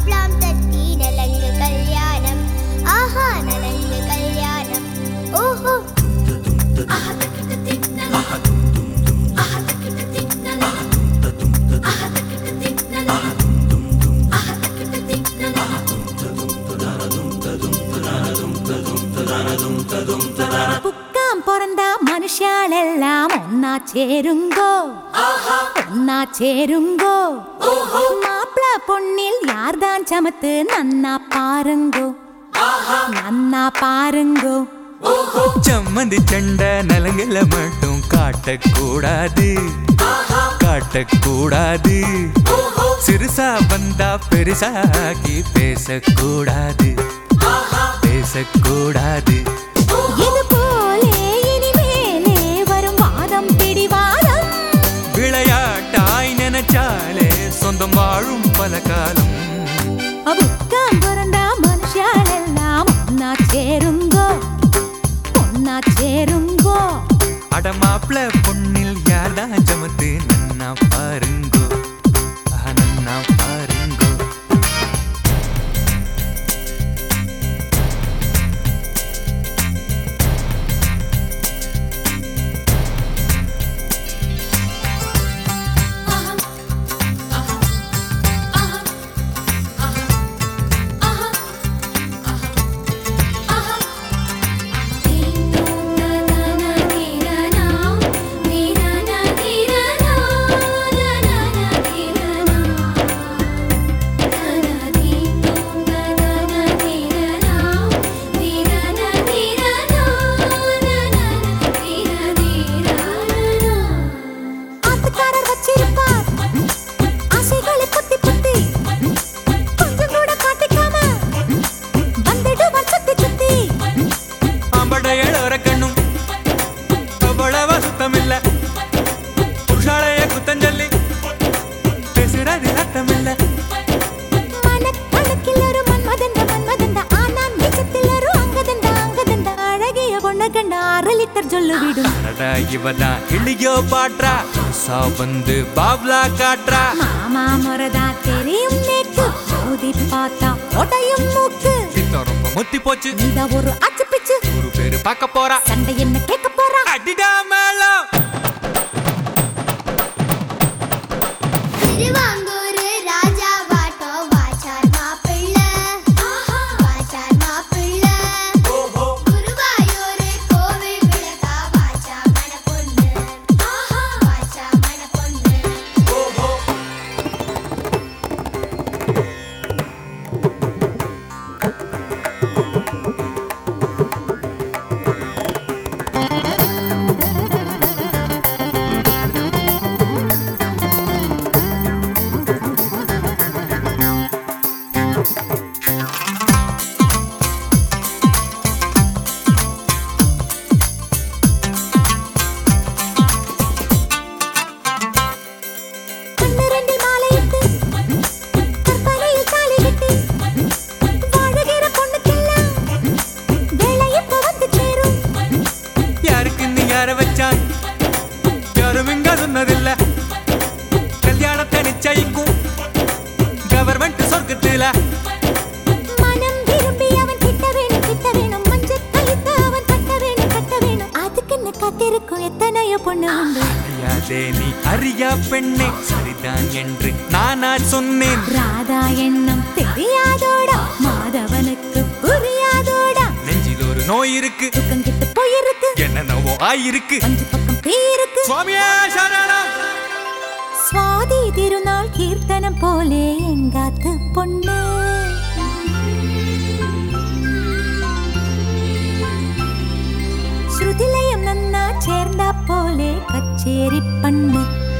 தப்லாம் தட்டி நலங்கு கல்யாணம் ஆஹா நலங்கு கல்யாணம் ஓஹோ புக்காம் பிறந்தா மனுஷாலெல்லாம் ஒன்னா சேருங்கோ ஒன்னா சேருங்கோ மாப்பிள பொண்ணில் யார்தான் சமத்து நன்னா பாருங்கோ நன்னா பாருங்கோ சம்மந்தி சண்டை நலங்கில மட்டும் காட்டக்கூடாது காட்டக்கூடாது சிறுசா வந்தா பெருசாகி பேசக்கூடாது பேசக்கூடாது இது போலே இனிமேலே வரும் வாதம் பிடிவாதம் விளையாட்டாய் நினைச்சாலே சொந்தம் வாழும் பல காலம் புக்காம் பிறந்தா மனுஷாலெல்லாம் ஒன்னா சேருங்கோ ஒன்னா சேருங்கோ அடமாப்ள பொண்ணில் யார்தான் சமத்து நன்னா பாருங்கோ ஆஹா, நன்னா பாருங்கோ ஆத்துக்காரர் வச்சிருப்பார் ஆசைகளை புத்தி புத்தி கொஞ்சம் கூட காட்டிக்காம வந்துடுவார் சுத்தி சுத்தி ஆம்படையளோர கண்ணும் அவ்வளவா சுத்தமில்ல புருஷாலய குத்தஞ்சொல்லி பேசுறது அர்த்தமில்ல மனக்கணக்கில் ஒரு மன்மதண்ட மன்மதண்ட ஆனா நிஜத்தில் ஒரு அங்கதண்ட அங்கதண்ட அழகிய பொண்ண கண்ட அரை லிட்டர் சொல்லு விடும் அடடா இவதான் இளியோ பாட்றா சா வந்து பாப்லா காட்டுறா மாமா முறதா தெரியும் நேக்கு மோதி பார்த்தா உடையும் மூக்கு பித்தம் ரொம்ப முத்தி போச்சு நீதா ஒரு அச்சு பிச்சு ஒரு பேரு பார்க்க போறா சண்டை என்ன கேட்க போறா அடிடா மேளம் திருவாங்கூர் ராஜா வாட்டோ வாச்சார் மாப்பிள்ளை வாச்சார் மாப்பிள்ளை குருவாயூர் கோவில் விளக்கா வாச்சா மணப்பொண்ணு வாச்சா மணப்பொண்ணு கண்ணு ரெண்டில் மாலையிட்டு கற்பனையில் தாலி கட்டி வாழுகிற பொண்ணுக்கெல்லாம் வேலை இப்ப வந்து சேரும் யாருக்கு நீ யார வச்சான் யாரும் இங்க சொன்னதில்ல கல்யாணத்தை நிச்சயிக்கும் கவர்மெண்ட் சொர்க்கத்துல மனம் விரும்பி அவன் கிட்ட வேணும் கிட்ட வேணும் மஞ்சள் கழித்து அவன் கட்ட வேணும் கட்ட வேணும் அதுக்கு என்ன காத்திருக்கும் எத்தனையோ பொண்ணு உண்டு அறியாதே நீ அறியா பெண்ணே சரிதான் என்று நானா சொன்னேன் ராதா எண்ணம் தெரியாதோடா மாதவனுக்கு புரியாதோடா நெஞ்சில் ஒரு நோய் இருக்கு துக்கம் கிட்ட போயிருக்கு என்னென்னவோ ஆயிருக்கு அஞ்சு பக்கம் தீருக்கு சுவாமியே சரணம் சுவாதி திருநாள் கீர்த்தனம் போலே எங்காத்து பொண்ணு ஸ்ருதிலயம் நன்னா சேர்ந்தா போலே கச்சேரி பண்ணு